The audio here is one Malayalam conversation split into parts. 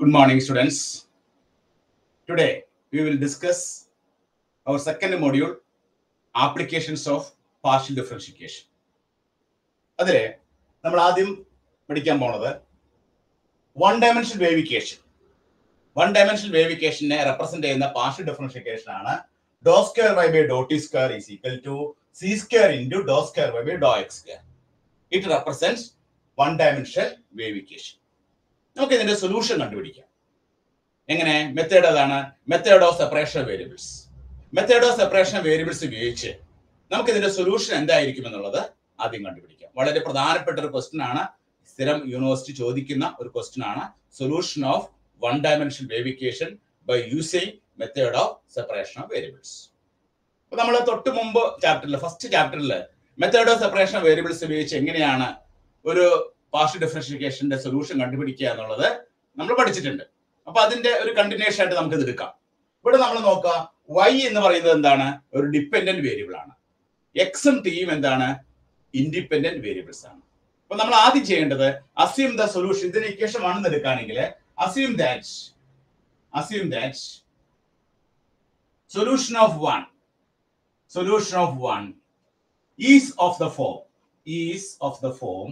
Good morning, students. Today, we will discuss our second module, applications of partial differentiation. അതിലെ നമ്മൾ ആദ്യം പഠിക്കാൻ പോണത് one dimension wave equation one dimension വേവിക്കേഷനെ റെപ്രസെന്റ് ചെയ്യുന്ന പാർഷ്യൽ ഡിഫറൻഷിക്കേഷൻ ആണ് doe square y by doe t square is equal to c square into doe square y by doe x square it represents one dimension wave equation നമുക്ക് ഇതിന്റെ സൊല്യൂഷൻ കണ്ടുപിടിക്കാം എങ്ങനെ മെത്തേഡ് അതാണ് method of separation variables method of separation variables ഉപയോഗിച്ച് നമുക്ക് ഇതിന്റെ സൊല്യൂഷൻ എന്തായിരിക്കും എന്നുള്ളത് ആദ്യം കണ്ടുപിടിക്കാം വളരെ പ്രധാനപ്പെട്ട ഒരു ക്വസ്റ്റ്യൻ ആണ് സ്ഥിരം യൂണിവേഴ്സിറ്റി ചോദിക്കുന്ന ഒരു ക്വസ്റ്റ്യൻ ആണ് solution of one dimension wave equation by using method of separation of variables അപ്പൊ നമ്മൾ തൊട്ട് മുമ്പ് ചാപ്റ്ററിൽ ഫസ്റ്റ് ചാപ്റ്ററിൽ method of separation of variables ഉപയോഗിച്ച് എങ്ങനെയാണ് ഒരു പാർഷ്യൽ ഡിഫറൻഷിക്കേഷന്റെ സൊല്യൂഷൻ കണ്ടുപിടിക്കുക എന്നുള്ളത് നമ്മൾ പഠിച്ചിട്ടുണ്ട് അപ്പൊ അതിന്റെ ഒരു കണ്ടിന്യൂഷൻ ആയിട്ട് നമുക്ക് ഇത് എടുക്കാം ഇവിടെ നമ്മൾ നോക്കുക y എന്ന് പറയുന്നത് എന്താണ് ഒരു ഡിപ്പെൻഡന്റ് വേരിയബിൾ ആണ് എക്സും ടിയും എന്താണ് ഇൻഡിപെൻഡന്റ് വേരിയബിൾസ് ആണ് അപ്പൊ നമ്മൾ ആദ്യം ചെയ്യേണ്ടത് അസ്യൂം ദ സൊല്യൂഷൻ ഇതിന് ഇക്വേഷൻ ആണെന്ന് എടുക്കുകയാണെങ്കിൽ assume that assume that solution of one solution of one is of the form is of the form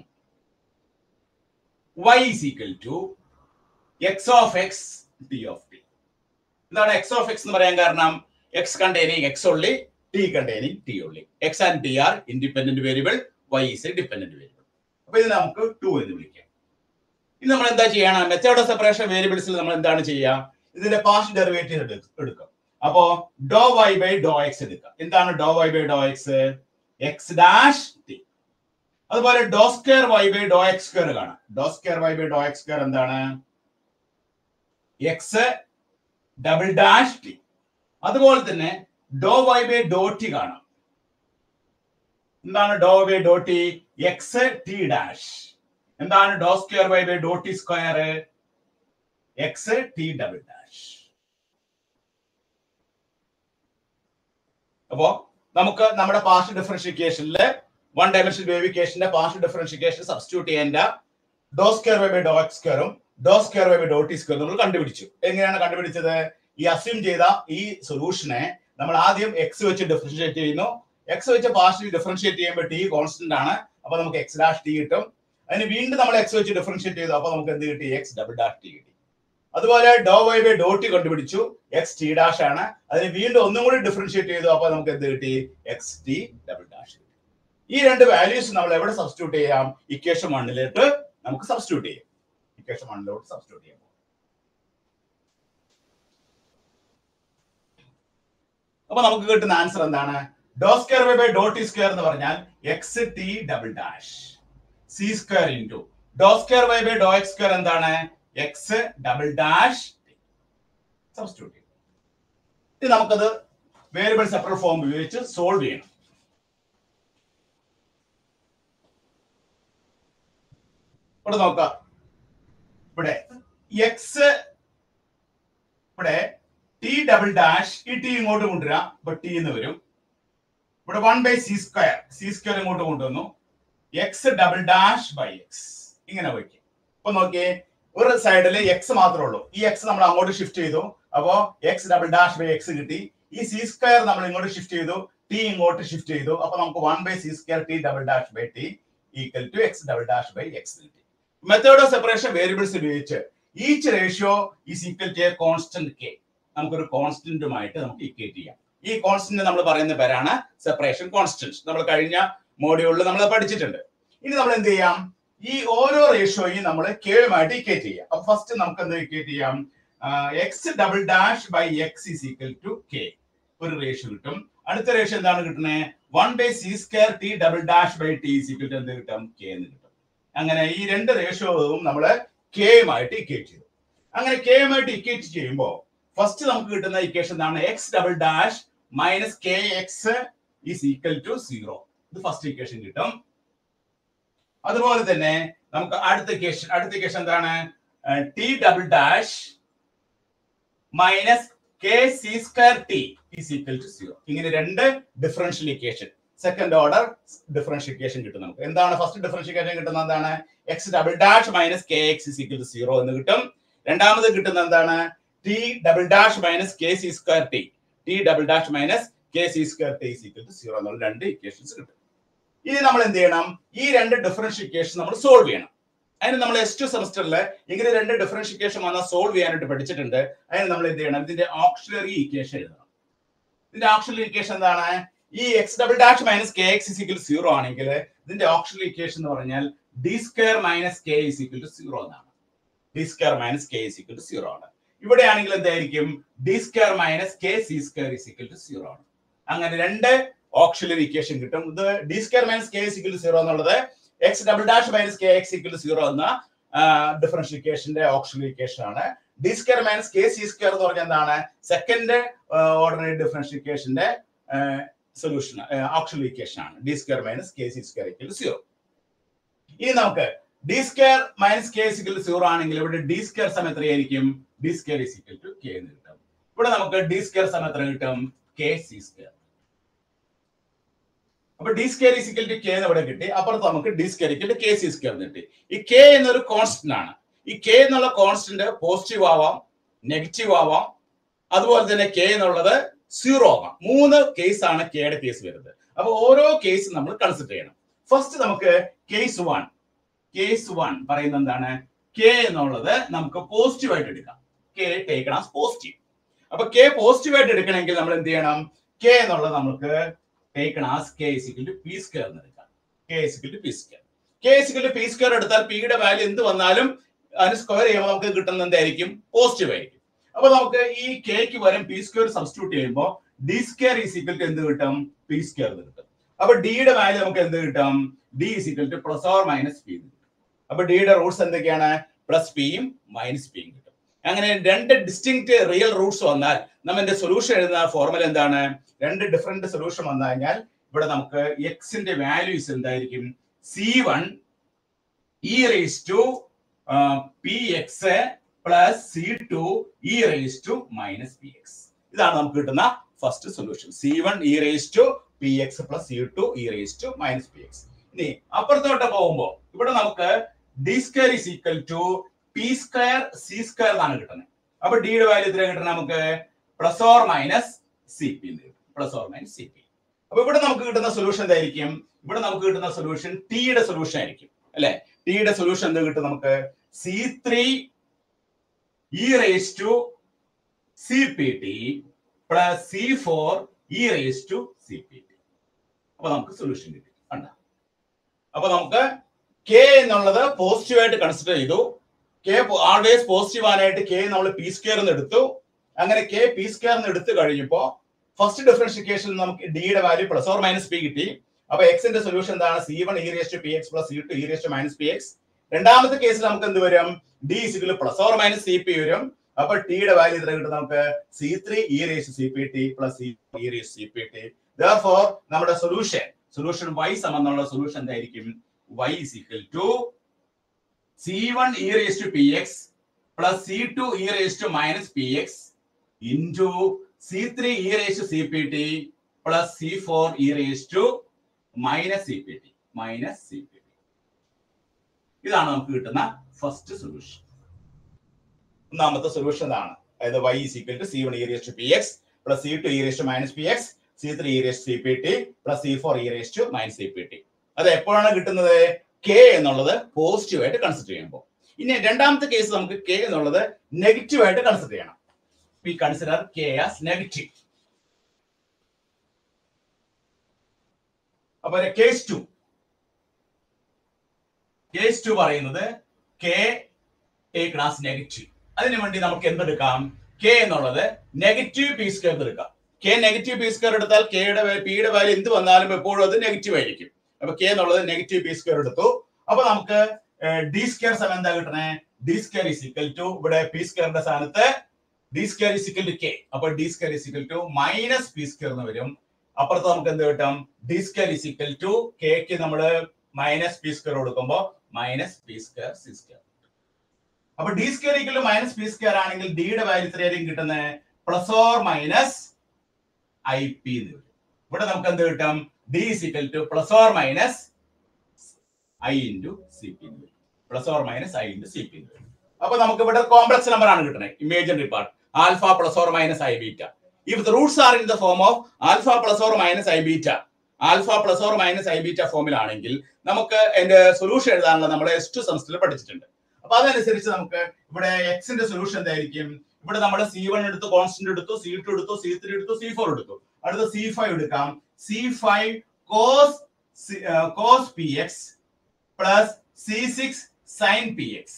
y is equal to x of x t of t എന്താണ് എക്സ് ഓഫ് എക്സ് എന്ന് പറയാൻ കാരണം എക്സ് കണ്ടെയ്നിങ് എക്സ് ഉള്ളി ടി കണ്ടെയ്നിങ് ടി ഉള്ളി x and t are independent variable y is a dependent variable അപ്പൊ ഇത് നമുക്ക് ടു എന്ന് വിളിക്കാം ഇത് നമ്മൾ എന്താ ചെയ്യണം മെത്തേഡ് ഓഫ് സെപ്പറേഷൻ വേരിയബിൾസിൽ നമ്മൾ എന്താണ് ചെയ്യുക ഇതിന്റെ പാസ്റ്റ് ഡെറിവേറ്റീവ് എടുക്കും അപ്പോ doe y by doe x എടുക്കാം എന്താണ് doe y by doe x x dash t അതുപോലെ doe square y by doe x square കാണാം doe square y by doe x square എന്താണ് എക്സ് ഡബിൾ ഡാഷ് ടി അതുപോലെ തന്നെ doe y by doe t കാണാം എന്താണ് doe by doe t x t dash എന്താണ് doe square y by doe t square x t double dash അപ്പോ നമുക്ക് നമ്മുടെ പാർഷ്യൽ ഡിഫറൻഷിക്കേഷനില് വൺ ഡയമെൻഷൻ വേവിക്കേഷന്റെ പാർഷ്യൽ ഡിഫറൻഷിക്കേഷൻ സബ്സ്റ്റിറ്റ്യൂട്ട് ചെയ്യേണ്ട doe square y by doe x സ്ക്വയറും doe square y by doe t square നമ്മൾ കണ്ടുപിടിച്ചു എങ്ങനെയാണ് കണ്ടുപിടിച്ചത് ഈ അസ്യൂം ചെയ്ത ഈ സൊല്യൂഷനെ നമ്മൾ ആദ്യം എക്സ് വെച്ച് ഡിഫറൻഷിയേറ്റ് ചെയ്യുന്നു എക്സ് വെച്ച് പാർഷ്യൽ ഡിഫറൻഷിയേറ്റ് ചെയ്യുമ്പോൾ ടി കോൺസ്റ്റന്റ് ആണ് അപ്പൊ നമുക്ക് എക്സ് ഡാഷ് ടി കിട്ടും അതിന് വീണ്ടും നമ്മൾ എക്സ് വെച്ച് ഡിഫറൻഷിയേറ്റ് ചെയ്തു അപ്പൊ നമുക്ക് എന്ത് കിട്ടി എക്സ് ഡബിൾ ഡാഷ് ടി കിട്ടി അതുപോലെ doe y by doe t കണ്ടുപിടിച്ചു എക്സ് ടി ഡാഷ് ആണ് അതിന് വീണ്ടും ഒന്നും കൂടി ഡിഫറൻഷിയേറ്റ് ചെയ്തു അപ്പൊ നമുക്ക് എന്ത് കിട്ടി എക്സ് ടി ഡബിൾ ഡാഷ് കിട്ടി ഈ രണ്ട് വാല്യൂസ് നമ്മൾ എവിടെ സബ്സ്റ്റിറ്റ്യൂട്ട് ചെയ്യാം ഇക്വേഷൻ വണ്ണിലേക്ക് നമുക്ക് സബ്സ്റ്റിറ്റ്യൂട്ട് ചെയ്യാം ഇക്വേഷൻ വണ്ണിലോട്ട് സബ്സ്റ്റിറ്റ്യൂട്ട് ചെയ്യാം അപ്പൊ നമുക്ക് കിട്ടുന്ന ആൻസർ എന്താണ് doe square by by doe t square എന്ന് പറഞ്ഞാൽ x t double dash c square into doe square by by doe x square എന്താണ് എക്സ് ഡബിൾ ഡാഷ് സബ്സ്റ്റിറ്റ്യൂട്ട് ചെയ്യും ഇത് നമുക്കത് വേരിയബിൾ സെപ്പറേറ്റ് ഫോം ഉപയോഗിച്ച് സോൾവ് ചെയ്യണം ഇവിടെ നോക്കാം ഇവിടെ എക്സ് ഇവിടെ ടി ഡബിൾ ഡാഷ് ഈ ടി ഇങ്ങോട്ട് കൊണ്ടുവരാം ഇപ്പൊ ടി എന്ന് വരും ഇവിടെ one by c square c square ഇങ്ങോട്ട് കൊണ്ടുവന്നു x double dash by X ഇങ്ങനെ വയ്ക്കും ഇപ്പൊ നോക്കിയേ ഒരു സൈഡിൽ എക്സ് മാത്രമേ ഉള്ളൂ ഈ എക്സ് നമ്മൾ അങ്ങോട്ട് ഷിഫ്റ്റ് ചെയ്തു അപ്പോ x double dash by x കിട്ടി ഈ സി സ്ക്വയർ നമ്മൾ ഇങ്ങോട്ട് ഷിഫ്റ്റ് ചെയ്തു ടി ഇങ്ങോട്ട് ഷിഫ്റ്റ് ചെയ്തു അപ്പൊ നമുക്ക് one by c square t double dash by t equal to x double dash by x കിട്ടി മെത്തേഡ് ഓഫ് സെപ്പറേഷൻ വേരിയബിൾസ് ഉപയോഗിച്ച് each ratio is equal to a constant k നമുക്കൊരു കോൺസ്റ്റന്റുമായിട്ട് നമുക്ക് ഇക്വേറ്റ് ചെയ്യാം ഈ കോൺസ്റ്റന്റ് നമ്മൾ പറയുന്ന പേരാണ് സെപ്പറേഷൻ കോൺസ്റ്റന്റ് നമ്മൾ കഴിഞ്ഞ മോഡ്യൂളിൽ നമ്മൾ പഠിച്ചിട്ടുണ്ട് ഇനി നമ്മൾ എന്ത് ചെയ്യാം ഈ ഓരോ റേഷ്യോയും നമ്മൾ കെയുമായിട്ട് ഇക്വേറ്റ് ചെയ്യാം അപ്പൊ ഫസ്റ്റ് നമുക്ക് എന്ത് ഇക്വേറ്റ് ചെയ്യാം x double dash by x is equal to k ഒരു റേഷ്യോ കിട്ടും അടുത്ത റേഷ്യോ എന്താണ് കിട്ടുന്നത് one by c square t double dash by t is equal to എന്ത് കിട്ടും കെ എന്ന് കിട്ടും അങ്ങനെ ഈ രണ്ട് റേഷ്യോവും നമ്മൾ കെയുമായിട്ട് ഇക്വേറ്റ് ചെയ്തു അങ്ങനെ കെയുമായിട്ട് ഇക്വേറ്റ് ചെയ്യുമ്പോൾ ഫസ്റ്റ് നമുക്ക് കിട്ടുന്ന ഇക്വേഷൻ എന്താണ് x double dash minus k x is equal to zero ഇത് ഫസ്റ്റ് ഇക്വേഷൻ കിട്ടും അതുപോലെ തന്നെ നമുക്ക് അടുത്ത ഇക്വേഷൻ അടുത്ത ഇക്വേഷൻ എന്താണ് t double dash minus k c square t is equal to zero ഇങ്ങനെ രണ്ട് differential equation second order differentiation കിട്ടും നമുക്ക് എന്താണ് ഫസ്റ്റ് ഡിഫറൻഷിയേഷൻ കിട്ടുന്നത് എന്താണ് x double dash minus k x is equal to zero എന്ന് കിട്ടും രണ്ടാമത് കിട്ടുന്ന എന്താണ് t double dash minus k c square t t double dash minus k c square t equal to zero എന്നുള്ള രണ്ട് ഇക്വേഷൻസ് കിട്ടും ഇനി നമ്മൾ എന്ത് ചെയ്യണം ഈ രണ്ട് ഡിഫറൻഷ്യൽ ഇക്വേഷൻ നമ്മൾ സോൾവ് ചെയ്യണം അതിന് നമ്മൾ എസ് ടു സെമസ്റ്ററിൽ ഇങ്ങനെ രണ്ട് ഡിഫറൻഷ്യൽ ഇക്വേഷൻ വന്നാൽ സോൾവ് ചെയ്യാനായിട്ട് പഠിച്ചിട്ടുണ്ട് അതിന് നമ്മൾ എന്ത് ചെയ്യണം ഇതിന്റെ ഓക്സിലറി ഇക്വേഷൻ എഴുതണം ഇതിന്റെ ഓക്സിലറി ഇക്വേഷൻ എന്താണ് ഈ x double dash minus k x is equal zero ആണെങ്കിൽ ഇതിന്റെ ഓക്സിലറി ഇക്വേഷൻ എന്ന് പറഞ്ഞാൽ D square minus k is equal to zero എന്നാണ് D square minus k is equal to zero ആണ് ഇവിടെ ആണെങ്കിൽ എന്തായിരിക്കും D square minus k c square is equal to zero ആണ് അങ്ങനെ രണ്ട് ഓക്സിലറി ഇക്വേഷൻ കിട്ടും ഇത് D square minus k is equal to zero എന്നുള്ളത് x double dash minus k x equal zero എന്ന ഡിഫറൻഷ്യൽ ഇക്വേഷന്റെ ഓക്സിലറി ഇക്വേഷൻ ആണ് D square minus k c square എന്ന് പറഞ്ഞാൽ എന്താണ് സെക്കൻഡ് ഓർഡിനറി ഡിഫറൻഷ്യൽ ഇക്വേഷന്റെ സൊല്യൂഷൻ ഓക്സിലറി ഇക്വേഷൻ ആണ് D square minus k c square equal zero ഇനി നമുക്ക് D square minus k is equal zero ആണെങ്കിൽ ഇവിടെ ഡി സ്ക്വയർ സമയം എത്രയായിരിക്കും D square is equal to k എന്ന് കിട്ടും ഇവിടെ നമുക്ക് ഡി സ്ക്വയർ സമയം എത്ര കിട്ടും കെ സി സ്ക്വയർ അപ്പൊ D square is equal to k എന്ന് ഇവിടെ കിട്ടി അപ്പുറത്ത് നമുക്ക് D square equal k c square കിട്ടി ഈ കെ എന്നൊരു കോൺസ്റ്റന്റ് ആണ് ഈ കെ എന്നുള്ള കോൺസ്റ്റന്റ് പോസിറ്റീവ് ആവാം നെഗറ്റീവ് ആവാം അതുപോലെ തന്നെ കെ എന്നുള്ളത് സീറോ ആവാം മൂന്ന് കേസ് ആണ് കെയുടെ കേസ് വരുന്നത് അപ്പൊ ഓരോ കേസ് നമ്മൾ കൺസിഡർ ചെയ്യണം ഫസ്റ്റ് നമുക്ക് കേസ് വൺ കേസ് വൺ പറയുന്നത് എന്താണ് കെ എന്നുള്ളത് നമുക്ക് പോസിറ്റീവ് ആയിട്ട് എടുക്കാം കെ ടേക്കൺ ആസ് പോസിറ്റീവ് അപ്പൊ കെ പോസിറ്റീവ് ആയിട്ട് എടുക്കണമെങ്കിൽ നമ്മൾ എന്ത് ചെയ്യണം കെ എന്നുള്ളത് നമുക്ക് taken as k is equal to p square എന്ന് എടുക്കാം k is equal to p square k is equal to p square എടുത്താൽ പിയുടെ വാല്യൂ എന്ത് വന്നാലും അതിന് സ്ക്വയർ ചെയ്യുമ്പോൾ നമുക്ക് കിട്ടുന്നത് എന്തായിരിക്കും പോസിറ്റീവ് ആയിരിക്കും അപ്പൊ നമുക്ക് ഈ കെക്ക് പകരം പി സ്ക്വയർ സബ്സ്റ്റിറ്റ്യൂട്ട് ചെയ്യുമ്പോൾ ഡി സ്ക്വയർ ഈസിക്കൽ ടു എന്ത് കിട്ടും പി സ്ക്വയർ എന്ന് കിട്ടും അപ്പൊ ഡിയുടെ വാല്യൂ നമുക്ക് എന്ത് കിട്ടും D is equal to plus or minus p എന്ന് കിട്ടും അപ്പൊ ഡിയുടെ റൂട്ട്സ് എന്തൊക്കെയാണ് പ്ലസ് പിയും മൈനസ് പിയും കിട്ടും അങ്ങനെ രണ്ട് ഡിസ്റ്റിങ്ക്റ്റ് റിയൽ റൂട്ട്സ് വന്നാൽ നമ്മുടെ സൊല്യൂഷൻ എഴുതുന്ന ഫോർമുല എന്താണ് രണ്ട് ഡിഫറെന്റ് സൊല്യൂഷൻ വന്നു കഴിഞ്ഞാൽ ഇവിടെ നമുക്ക് എക്സിന്റെ വാല്യൂസ് എന്തായിരിക്കും c one e raise to p X plus C two e raise to minus p x ഇതാണ് നമുക്ക് കിട്ടുന്ന first solution c one e raise to p X plus C two e raise to minus p x ഇനി അപ്പുറത്തോട്ട് പോകുമ്പോൾ ഇവിടെ നമുക്ക് D square is equal to p square c square എന്നാണ് കിട്ടുന്നത് അപ്പൊ ഡിയുടെ വാല്യൂ എത്ര കിട്ടണം നമുക്ക് plus or minus c p plus or minus c p അപ്പൊ ഇവിടെ നമുക്ക് കിട്ടുന്ന സൊല്യൂഷൻ എന്തായിരിക്കും ഇവിടെ നമുക്ക് കിട്ടുന്ന സൊല്യൂഷൻ ടിയുടെ സൊല്യൂഷൻ ആയിരിക്കും അല്ലെ ടിയുടെ സൊല്യൂഷൻ എന്ത് കിട്ടും നമുക്ക് c three e raise to c P T plus C four e raise to c P T അപ്പൊ നമുക്ക് സൊല്യൂഷൻ കിട്ടി കണ്ട അപ്പൊ നമുക്ക് കെ എന്നുള്ളത് പോസിറ്റീവ് ആയിട്ട് കൺസിഡർ ചെയ്തു കെ ആൾവേസ് പോസിറ്റീവ് ആനായിട്ട് കെ നമ്മൾ പി സ്ക്വയർ എന്ന് എടുത്തു അങ്ങനെ കെ പി സ്ക്വയർ എന്ന് എടുത്തു കഴിയുമ്പോൾ ഫസ്റ്റ് ഡിഫറൻഷിക്കേഷൻ നമുക്ക് ഡിയുടെ value plus or minus p കിട്ടി അപ്പൊ എക്സിന്റെ സൊല്യൂഷൻ എന്താണ് c one e raise to p X plus C two e raise to minus p x രണ്ടാമത്തെ കേസിൽ നമുക്ക് എന്ത് വരും d is equal plus or minus c p വരും അപ്പൊ ടിയുടെ വാല്യൂ ഇത്ര കിട്ടും നമുക്ക് c three e raise c P T plus c e raise c P t four നമ്മുടെ സൊല്യൂഷൻ സൊല്യൂഷൻ വൈ സമന്നുള്ള സൊല്യൂഷൻ എന്തായിരിക്കും y is equal to C one e raise to p X plus C two e raise to minus p X into C three e raise to c P T plus C four e raise to minus c P t minus c P t ഇതാണ് നമുക്ക് കിട്ടുന്ന ഫസ്റ്റ് സൊല്യൂഷൻ ഒന്നാമത്തെ സൊല്യൂഷൻ ഇതാണ് അതായത് y is equal to C one e raise to p X plus C two e raise to minus p X c three e raise c P T plus C four e raise to minus c P t അത് എപ്പോഴാണ് കിട്ടുന്നത് കെ എന്നുള്ളത് പോസിറ്റീവ് ആയിട്ട് കൺസിഡർ ചെയ്യുമ്പോൾ ഇനി രണ്ടാമത്തെ കേസ് നമുക്ക് കെ എന്നുള്ളത് നെഗറ്റീവ് ആയിട്ട് കൺസിഡർ ചെയ്യണം we consider k as negative അപ്പൊ കേസ് ടു കേസ് ടു പറയുന്നത് കെ എ ക്ലാസ് നെഗറ്റീവ് അതിനു വേണ്ടി നമുക്ക് എന്തെടുക്കാം കെ എന്നുള്ളത് നെഗറ്റീവ് പി സ്ക്വയർ എടുക്കാം കെ നെഗറ്റീവ് പി സ്ക്വയർ എടുത്താൽ കെയുടെ പിയുടെ വാല്യൂ എന്ത് വന്നാലും എപ്പോഴും അത് നെഗറ്റീവ് ആയിരിക്കും അപ്പൊ കെ എന്നുള്ളത് നെഗറ്റീവ് പി സ്ക്വയർ എടുത്തു അപ്പൊ നമുക്ക് ഡി സ്ക്വയർ സമയം എന്താ കിട്ടണേ d square is equal to ഇവിടെ പി സ്ക്വയറിന്റെ സ്ഥാനത്ത് d square is equal to k അപ്പൊ D square is equal to minus p square എന്ന് വരും അപ്പുറത്ത് നമുക്ക് എന്ത് കിട്ടും d square is equal to കെക്ക് നമ്മൾ മൈനസ് പി സ്ക്വയർ കൊടുക്കുമ്പോൾ minus p square c square അപ്പൊ D square equal to minus p square ആണെങ്കിൽ ഡിയുടെ വാല്യൂ എത്രയായിരിക്കും കിട്ടുന്നത് plus or minus i p എന്ന് വരും ഇവിടെ നമുക്ക് എന്ത് കിട്ടും d is equal to plus or minus i into c p എന്ന് വരും plus or minus i into c p എന്ന് വരും അപ്പൊ നമുക്ക് ഇവിടെ കോംപ്ലക്സ് നമ്പർ ആണ് കിട്ടുന്നത് imaginary part alpha plus or minus i beta if the roots are in the form of alpha plus or minus i beta alpha plus or minus i beta ഫോമിലാണെങ്കിൽ നമുക്ക് അതിന്റെ സൊല്യൂഷൻ എഴുതാനുള്ള നമ്മൾ എസ് ടു സെമസ്റ്ററിൽ പഠിച്ചിട്ടുണ്ട് അപ്പൊ അതനുസരിച്ച് നമുക്ക് ഇവിടെ എക്സിന്റെ സൊല്യൂഷൻ എന്തായിരിക്കും ഇവിടെ നമ്മൾ സി വൺ എടുത്തു കോൺസ്റ്റന്റ് എടുത്തു സി ടു എടുത്തു സി ത്രീ എടുത്തു സി ഫോർ എടുത്തു അടുത്ത സി ഫൈവ് എടുക്കാം c five cos cos P X plus c six sine P x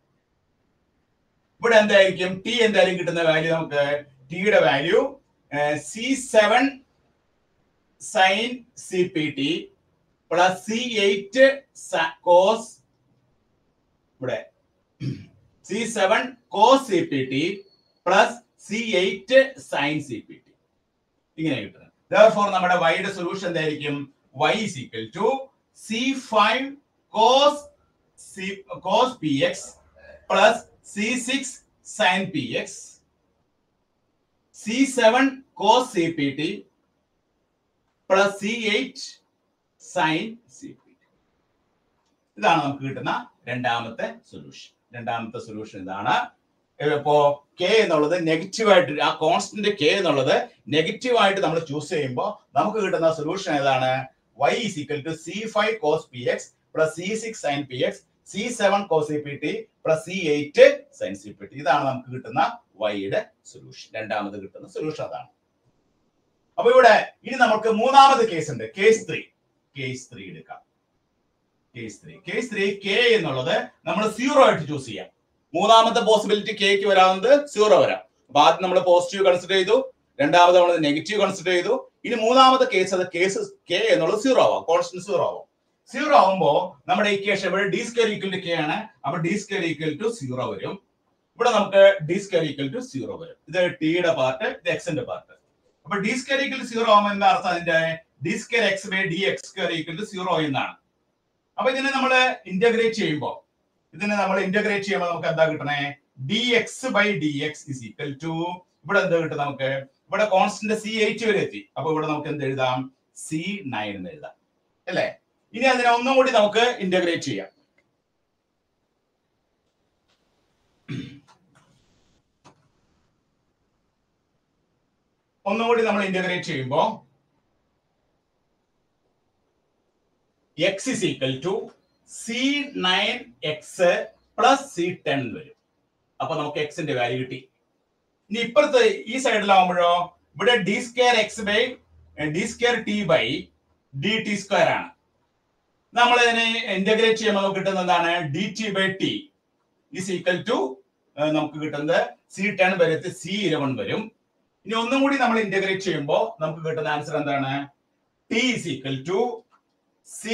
ഇവിടെ എന്തായിരിക്കും ടി എന്തായാലും കിട്ടുന്ന വാല്യൂ നമുക്ക് ടിയുടെ value c seven sine C P T plus c eight cos ഇവിടെ c seven cos C P T plus c eight sine C P t ഇങ്ങനെ കിട്ടുന്നത് therefore നമ്മുടെ വൈയുടെ സൊല്യൂഷൻ എന്തായിരിക്കും y is equal to c5 cos c cos px plus c6 sin px c7 cos cpt plus c8 sin cpt ഇതാണ് നമുക്ക് കിട്ടുന്ന രണ്ടാമത്തെ സൊല്യൂഷൻ രണ്ടാമത്തെ സൊല്യൂഷൻ ഇതാണ് ഇപ്പോ കെ എന്നുള്ളത് നെഗറ്റീവ് ആയിട്ട് ആ കോൺസ്റ്റന്റ് കെ എന്നുള്ളത് നെഗറ്റീവ് ആയിട്ട് നമ്മൾ ചൂസ് ചെയ്യുമ്പോൾ നമുക്ക് കിട്ടുന്ന സൊല്യൂഷൻ ഏതാണ് y is equal to c5 cos px plus c6 sin px c7 cos cpt plus c8 sin cpt ഇതാണ് നമുക്ക് കിട്ടുന്ന y യുടെ സൊല്യൂഷൻ രണ്ടാമത് കിട്ടുന്ന സൊല്യൂഷൻ അതാണ് അപ്പൊ ഇവിടെ ഇനി നമുക്ക് മൂന്നാമത് കേസ് ഉണ്ട് കേസ് ത്രീ കേസ് ത്രീ എടുക്കാം case three case three k എന്നുള്ളത് നമ്മൾ സീറോ ആയിട്ട് ചൂസ് ചെയ്യാം മൂന്നാമത്തെ പോസിബിലിറ്റി കെക്ക് വരാവുന്നത് സീറോ വരാം അപ്പൊ ആദ്യം നമ്മൾ പോസിറ്റീവ് കൺസിഡർ ചെയ്തു രണ്ടാമത് നമ്മൾ നെഗറ്റീവ് കൺസിഡർ ചെയ്തു ഇനി മൂന്നാമത്തെ കേസ് അത് കേസ് കെ എന്നുള്ളത് സീറോ ആവാം കോൺസ്റ്റന്റ് സീറോ ആവാം സീറോ ആവുമ്പോ നമ്മുടെ ഇക്വേഷൻ ഇവിടെ D square equal to k ആണ് അപ്പൊ D square equal to zero വരും ഇവിടെ നമുക്ക് D square equal to zero വരും ഇത് ടിയുടെ പാർട്ട് ഇത് എക്സിന്റെ പാർട്ട് അപ്പൊ D square equal to zero ആവുമ്പോൾ എന്താ അർത്ഥം അതിന്റെ d square x by d x square equal to zero എന്നാണ് അപ്പൊ ഇതിനെ നമ്മൾ ഇന്റഗ്രേറ്റ് ചെയ്യുമ്പോൾ ഇതിനെ നമ്മൾ ഇന്റഗ്രേറ്റ് ചെയ്യുമ്പോൾ നമുക്ക് എന്താ കിട്ടണേ d x by d x is equal to ഇവിടെ എന്താ കിട്ടും നമുക്ക് ഇവിടെ കോൺസ്റ്റന്റ് സി എയ്റ്റ് വരെ എത്തി അപ്പൊ ഇവിടെ നമുക്ക് എന്ത് എഴുതാം സി നയൻ എന്ന് എഴുതാം അല്ലേ ഇനി അതിനെ ഒന്നും കൂടി നമുക്ക് ഇന്റഗ്രേറ്റ് ചെയ്യാം ഒന്നും കൂടി നമ്മൾ ഇന്റഗ്രേറ്റ് ചെയ്യുമ്പോൾ x is equal to c nine x plus c ten വരും അപ്പൊ നമുക്ക് എക്സിന്റെ വാല്യൂ കിട്ടി ഇനി ഇപ്പുറത്ത് ഈ സൈഡിലാവുമ്പോഴോ ഇവിടെ D square x by d square t by d t square ആണ് നമ്മൾ ഇതിനെ ഇന്റഗ്രേറ്റ് ചെയ്യുമ്പോൾ നമുക്ക് കിട്ടുന്നത് എന്താണ് d t by t is equal to നമുക്ക് കിട്ടുന്നത് സി ടെൻ വരെ സി ഇലവൻ വരും ഇനി ഒന്നും കൂടി നമ്മൾ ഇന്റഗ്രേറ്റ് ചെയ്യുമ്പോൾ നമുക്ക് കിട്ടുന്ന ആൻസർ എന്താണ് t is equal to c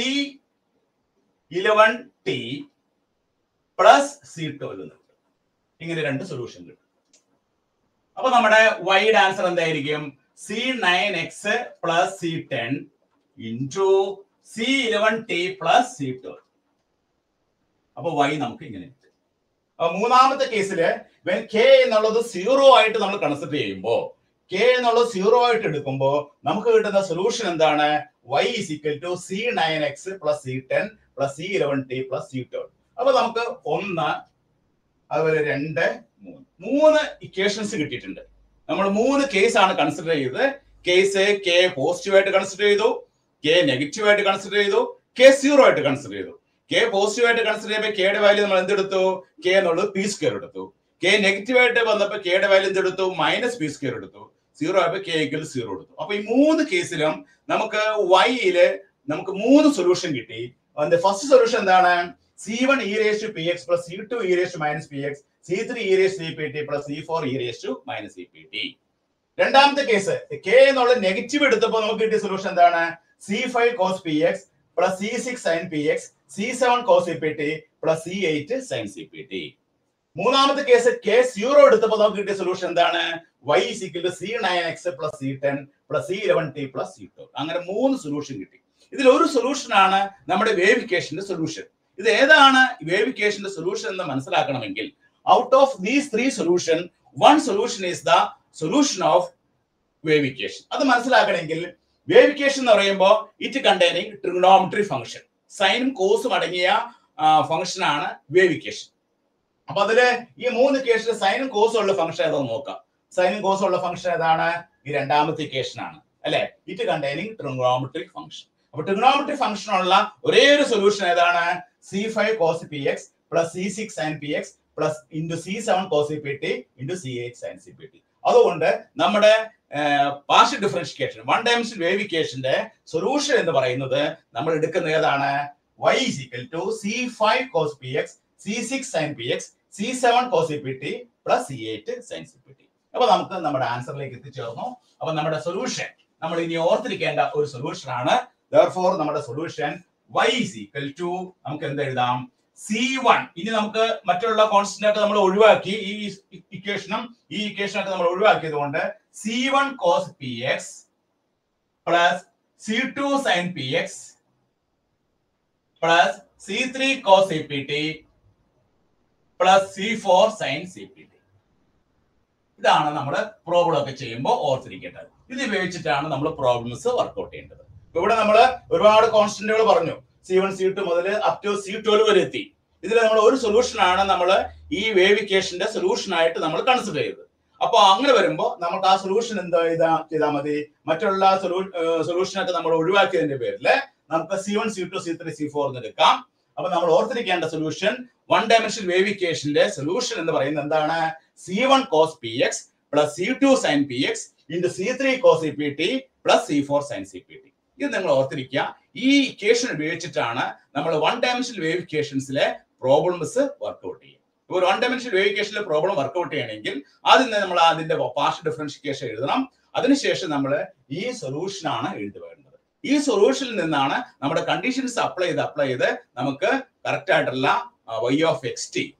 eleven t plus c twelve എന്ന് കിട്ടും ഇങ്ങനെ രണ്ട് സൊല്യൂഷൻ കിട്ടും അപ്പൊ നമ്മുടെ വൈഡ് ആൻസർ എന്തായിരിക്കും c nine x plus c ten into c eleven t plus c twelve അപ്പൊ വൈ നമുക്ക് ഇങ്ങനെ കിട്ടും അപ്പൊ മൂന്നാമത്തെ കേസില് കെ എന്നുള്ളത് സീറോ ആയിട്ട് നമ്മൾ കൺസിഡർ ചെയ്യുമ്പോൾ കെ എന്നുള്ളത് സീറോ ആയിട്ട് എടുക്കുമ്പോൾ നമുക്ക് കിട്ടുന്ന സൊല്യൂഷൻ എന്താണ് y is equal to c nine x plus c ten plus c eleven t plus c twelve അപ്പൊ നമുക്ക് ഒന്ന് അതുപോലെ രണ്ട് മൂന്ന് മൂന്ന് ഇക്വേഷൻസ് കിട്ടിയിട്ടുണ്ട് നമ്മൾ മൂന്ന് കേസ് ആണ് കൺസിഡർ ചെയ്തത് കേസ് കെ പോസിറ്റീവ് ആയിട്ട് കൺസിഡർ ചെയ്തു കെ നെഗറ്റീവ് ആയിട്ട് കൺസിഡർ ചെയ്തു കെ സീറോ ആയിട്ട് കൺസിഡർ ചെയ്തു കെ പോസിറ്റീവ് ആയിട്ട് കൺസിഡർ ചെയ്യുമ്പോൾ കെയുടെ വാല്യൂ നമ്മൾ എന്തെടുത്തു കെ എന്നുള്ളത് പി സ്ക്വയർ എടുത്തു കെ നെഗറ്റീവ് ആയിട്ട് വന്നപ്പോൾ കെയുടെ വാല്യൂ എന്തെടുത്തു മൈനസ് പി സ്ക്വയർ എടുത്തു സീറോ ആയപ്പോൾ കെ ഈക്വൽ സീറോ എടുത്തു അപ്പൊ ഈ മൂന്ന് കേസിലും നമുക്ക് വൈയില് നമുക്ക് മൂന്ന് സൊല്യൂഷൻ കിട്ടി അതിന്റെ ഫസ്റ്റ് സൊല്യൂഷൻ എന്താണ് c one e raise to p X plus C two e raise to minus p X c three e raise c P T plus C four e raise to minus c P t രണ്ടാമത്തെ കേസ് കെ എന്നുള്ള നെഗറ്റീവ് എടുത്തപ്പോൾ നമുക്ക് കിട്ടിയ സൊല്യൂഷൻ എന്താണ് c five cos P X plus c six sine P X c seven cos C P T plus c eight sine C P t മൂന്നാമത്തെ കേസ് കെ സീറോ എടുത്തപ്പോൾ നമുക്ക് കിട്ടിയ സൊല്യൂഷൻ എന്താണ് y is equal to c nine x plus c ten plus c eleven t plus C two അങ്ങനെ മൂന്ന് സൊല്യൂഷൻ കിട്ടി ഇതിൽ ഒരു സൊല്യൂഷൻ ആണ് നമ്മുടെ വേവിക്കേഷന്റെ സൊല്യൂഷൻ ഇത് ഏതാണ് വേവിക്കേഷന്റെ സൊല്യൂഷൻ എന്ന് മനസ്സിലാക്കണമെങ്കിൽ out of these three solution one solution is the solution of wave equation അത് മനസ്സിലാക്കണമെങ്കിൽ വേവിക്കേഷൻ എന്ന് പറയുമ്പോൾ ഇറ്റ് കണ്ടെയ്നിങ് ട്രിഗണോമെട്രി ഫംഗ്ഷൻ സൈനും കോസും അടങ്ങിയ ഫംഗ്ഷൻ ആണ് വേവിക്കേഷൻ അപ്പൊ അതില് ഈ മൂന്ന് കേസിൽ സൈനും കോസും ഉള്ള ഫംഗ്ഷൻ ഏതാന്ന് നോക്കാം സൈനും കോസും ഉള്ള ഫംഗ്ഷൻ ഏതാണ് ഈ രണ്ടാമത്തെ ഇക്വേഷൻ ആണ് അല്ലെ ഇറ്റ് കണ്ടെയ്നിങ് ട്രിഗണോമെട്രിക് ഫംഗ്ഷൻ അപ്പൊ ട്രിഗണോമെട്രിക് ഫംഗ്ഷൻ ഉള്ള ഒരേ ഒരു സൊല്യൂഷൻ ഏതാണ് c five cos P X plus c six sine P X plus into c seven cos p t into c eight sine C P t അതുകൊണ്ട് നമ്മുടെ പാർഷ്യൽ ഡിഫറൻഷിക്കേഷൻ വൺ ഡയമെൻഷൻ വേവിക്കേഷന്റെ സൊല്യൂഷൻ എന്ന് പറയുന്നത് നമ്മൾ എടുക്കുന്ന ഏതാണ് y is equal to c5 cos px c6 sin px c7 cos pt plus c8 sin cpt അപ്പൊ നമുക്ക് നമ്മുടെ ആൻസറിലേക്ക് എത്തിച്ചേർന്നു അപ്പൊ നമ്മുടെ സൊല്യൂഷൻ നമ്മൾ ഇനി ഓർത്തിരിക്കേണ്ട ഒരു സൊല്യൂഷൻ ആണ് therefore നമ്മുടെ solution y is equal to നമുക്ക് എന്ത് എഴുതാം c1 ഇനി നമുക്ക് മറ്റുള്ള കോൺസ്റ്റന്റ് ഒക്കെ നമ്മൾ ഒഴിവാക്കി ഈ ഇക്വേഷനും ഈ ഇക്വേഷനും ഒക്കെ നമ്മൾ ഒഴിവാക്കിയത് കൊണ്ട് c1 cos px plus c2 sin px plus c three cos C P T plus C four sine C P t ഇതാണ് നമ്മൾ പ്രോബ്ലം ഒക്കെ ചെയ്യുമ്പോൾ ഓർത്തിരിക്കേണ്ടത് ഇത് ഉപയോഗിച്ചിട്ടാണ് നമ്മൾ പ്രോബ്ലംസ് വർക്ക്ഔട്ട് ചെയ്യേണ്ടത് ഇപ്പൊ ഇവിടെ നമ്മൾ ഒരുപാട് കോൺസ്റ്റന്റുകൾ പറഞ്ഞു സി വൺ സി ടു മുതൽ അപ് ടു സി ട്വൽവ് വരെ എത്തി ഇതിൽ നമ്മൾ ഒരു സൊല്യൂഷൻ ആണ് നമ്മൾ ഈ വേവിക്കേഷന്റെ സൊല്യൂഷൻ ആയിട്ട് നമ്മൾ കൺസിഡർ ചെയ്തത് അപ്പൊ അങ്ങനെ വരുമ്പോൾ നമുക്ക് ആ സൊല്യൂഷൻ എന്താ ചെയ്താ ചെയ്താൽ മതി മറ്റുള്ള സൊല്യൂഷൻ ഒക്കെ നമ്മൾ ഒഴിവാക്കിയതിന്റെ പേരിൽ നമുക്ക് c one c two c three c four എന്ന് എടുക്കാം അപ്പൊ നമ്മൾ ഓർത്തിരിക്കേണ്ട സൊല്യൂഷൻ വൺ ഡയമെൻഷൻ വേവിക്കേഷന്റെ സൊല്യൂഷൻ എന്ന് പറയുന്നത് എന്താണ് c one cos P X plus C two sine P X into C three cos C P T plus C four sine C P T ഇത് നിങ്ങൾ ഓർത്തിരിക്കുക ഈ ഇക്വേഷൻ ഉപയോഗിച്ചിട്ടാണ് നമ്മൾ വൺ ഡയമെൻഷൻ വേവിക്കേഷൻസിലെ പ്രോബ്ലംസ് വർക്ക്ഔട്ട് ചെയ്യുക ഒരു വൺ ഡയമെൻഷൻ വേവിക്കേഷനിലെ പ്രോബ്ലം വർക്ക്ഔട്ട് ചെയ്യണമെങ്കിൽ ആദ്യം തന്നെ നമ്മൾ അതിന്റെ പാർഷ്യൽ ഡിഫറൻഷിക്കേഷൻ എഴുതണം അതിനുശേഷം നമ്മൾ ഈ സൊല്യൂഷൻ ആണ് എഴുതി വേണ്ടത് ഈ സൊല്യൂഷനിൽ നിന്നാണ് നമ്മുടെ കണ്ടീഷൻസ് അപ്ലൈ ചെയ്ത് അപ്ലൈ ചെയ്ത് നമുക്ക് കറക്റ്റ് ആയിട്ടുള്ള y of x t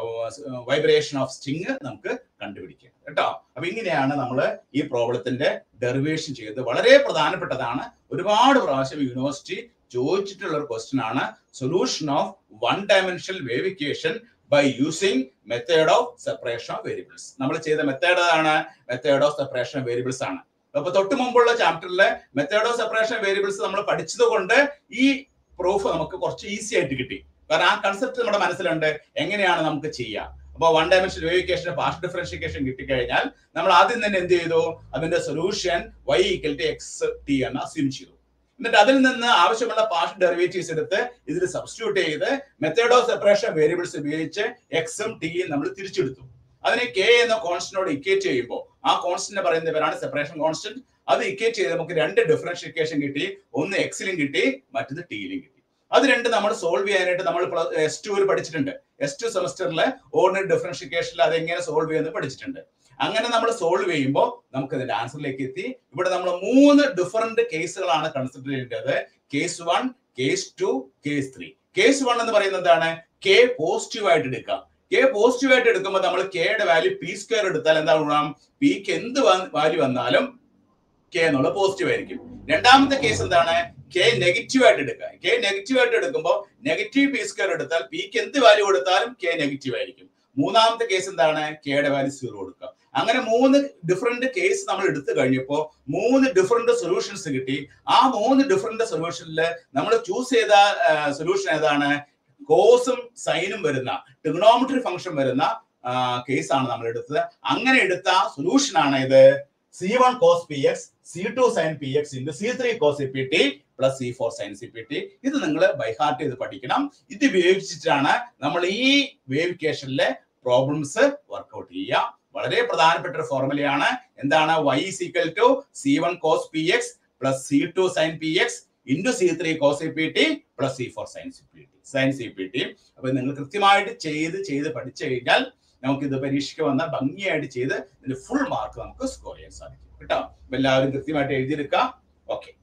vibration of string നമുക്ക് കണ്ടുപിടിക്കാം കേട്ടോ അപ്പൊ ഇങ്ങനെയാണ് നമ്മൾ ഈ പ്രോബ്ലത്തിന്റെ ഡെറിവേഷൻ ചെയ്തത് വളരെ പ്രധാനപ്പെട്ടതാണ് ഒരുപാട് പ്രാവശ്യം യൂണിവേഴ്സിറ്റി ചോദിച്ചിട്ടുള്ള ഒരു ക്വസ്റ്റ്യൻ ആണ് solution of one dimensional wave equation by using method of separation of variables നമ്മൾ ചെയ്ത മെത്തേഡ് ആണ് method of separation of variables ആണ് അപ്പൊ തൊട്ട് മുമ്പുള്ള ചാപ്റ്ററിലെ മെത്തേഡ് ഓഫ് സെപ്പറേഷൻ വേരിയബിൾസ് നമ്മൾ പഠിച്ചത് കൊണ്ട് ഈ പ്രൂഫ് നമുക്ക് കുറച്ച് ഈസി ആയിട്ട് കിട്ടി കാരണം ആ കൺസെപ്റ്റ് നമ്മുടെ മനസ്സിലുണ്ട് എങ്ങനെയാണ് നമുക്ക് ചെയ്യാം അപ്പൊ one dimension wave equation part differential equation കിട്ടിക്കഴിഞ്ഞാൽ നമ്മൾ ആദ്യം തന്നെ എന്ത് ചെയ്തു അതിന്റെ solution y equal to x t എന്ന് അസ്യൂം ചെയ്തു എന്നിട്ട് അതിൽ നിന്ന് ആവശ്യമുള്ള പാർഷ്യൽ ഡെറിവേറ്റീവ്സ് എടുത്ത് ഇതിൽ സബ്സ്റ്റിറ്റ്യൂട്ട് ചെയ്ത് മെത്തേഡ് ഓഫ് സെപ്പറേഷൻ വേരിയബിൾസ് ഉപയോഗിച്ച് എക്സും ടിയും നമ്മൾ തിരിച്ചെടുത്തു അതിനെ കെ എന്ന കോൺസ്റ്റന്റോട് ഇക്വേറ്റ് ചെയ്യുമ്പോൾ ആ കോൺസ്റ്റന്റ് പറയുന്ന പേരാണ് സെപ്പറേഷൻ കോൺസ്റ്റന്റ് അത് ഇക്വേറ്റ് ചെയ്ത് നമുക്ക് രണ്ട് ഡിഫറൻഷിക്കേഷൻ കിട്ടി ഒന്ന് എക്സിലും കിട്ടി മറ്റത് ടിയിലും കിട്ടി അത് രണ്ട് നമ്മൾ സോൾവ് ചെയ്യാനായിട്ട് നമ്മൾ എസ് ടുവിൽ പഠിച്ചിട്ടുണ്ട് എസ് ടു സെമസ്റ്ററിലെ ഓർഡിനറി ഡിഫറൻഷിക്കേഷനിൽ അതെങ്ങനെ സോൾവ് ചെയ്യുന്നത് പഠിച്ചിട്ടുണ്ട് അങ്ങനെ നമ്മൾ സോൾവ് ചെയ്യുമ്പോൾ നമുക്ക് ഇതിന്റെ ആൻസറിലേക്ക് എത്തി ഇവിടെ നമ്മൾ മൂന്ന് ഡിഫറെന്റ് കേസുകളാണ് കൺസിഡർ ചെയ്യേണ്ടത് case one case two case three case one എന്ന് പറയുന്നത് എന്താണ് കെ പോസിറ്റീവ് ആയിട്ട് എടുക്കാം കെ പോസിറ്റീവ് ആയിട്ട് എടുക്കുമ്പോൾ നമ്മൾ കെയുടെ വാല്യൂ പി സ്ക്വയർ എടുത്താൽ എന്താ ഗുണം പിക്ക് എന്ത് വാല്യൂ വന്നാലും കെ എന്നുള്ള പോസിറ്റീവ് ആയിരിക്കും രണ്ടാമത്തെ കേസ് എന്താണ് കെ നെഗറ്റീവ് ആയിട്ട് എടുക്കുക കെ നെഗറ്റീവ് ആയിട്ട് എടുക്കുമ്പോൾ നെഗറ്റീവ് പി സ്ക്വയർ എടുത്താൽ പിക്ക് എന്ത് വാല്യൂ കൊടുത്താലും കെ നെഗറ്റീവ് ആയിരിക്കും മൂന്നാമത്തെ കേസ് എന്താണ് കെയുടെ വാല്യൂ സീറോ കൊടുക്കുക അങ്ങനെ മൂന്ന് ഡിഫറെന്റ് കേസ് നമ്മൾ എടുത്തു കഴിഞ്ഞപ്പോൾ മൂന്ന് ഡിഫറെന്റ് സൊല്യൂഷൻസ് കിട്ടി ആ മൂന്ന് ഡിഫറെന്റ് സൊല്യൂഷനിൽ നമ്മൾ ചൂസ് ചെയ്ത സൊല്യൂഷൻ ഏതാണ് കോസും സൈനും വരുന്ന ടിഗ്നോമെട്രി ഫംഗ്ഷൻ വരുന്ന കേസാണ് നമ്മൾ എടുത്തത് അങ്ങനെ എടുത്ത സൊല്യൂഷൻ ആണ് ഇത് C one cos P X C two sine P X into C three cos C P T plus C four sine C P T ഇത് നിങ്ങൾ ബൈഹാർട്ട് ചെയ്ത് പഠിക്കണം ഇത് ഉപയോഗിച്ചിട്ടാണ് നമ്മൾ ഈ വേവിക്കേഷനിലെ പ്രോബ്ലംസ് വർക്ക്ഔട്ട് ചെയ്യുക വളരെ പ്രധാനപ്പെട്ട ഒരു ഫോർമുലയാണ് എന്താണ് Y equal to C one cos P X plus C two sine P X into C three cos C P T plus C four sine C P T sine C P T അപ്പൊ നിങ്ങൾ കൃത്യമായിട്ട് ചെയ്ത് ചെയ്ത് പഠിച്ചു കഴിഞ്ഞാൽ നമുക്ക് ഇത് പരീക്ഷയ്ക്ക് വന്നാൽ ഭംഗിയായിട്ട് ചെയ്ത് ഇതിന്റെ ഫുൾ മാർക്ക് നമുക്ക് സ്കോർ ചെയ്യാൻ സാധിക്കും കേട്ടോ എല്ലാവരും കൃത്യമായിട്ട് എഴുതിയെടുക്കാം ഓക്കെ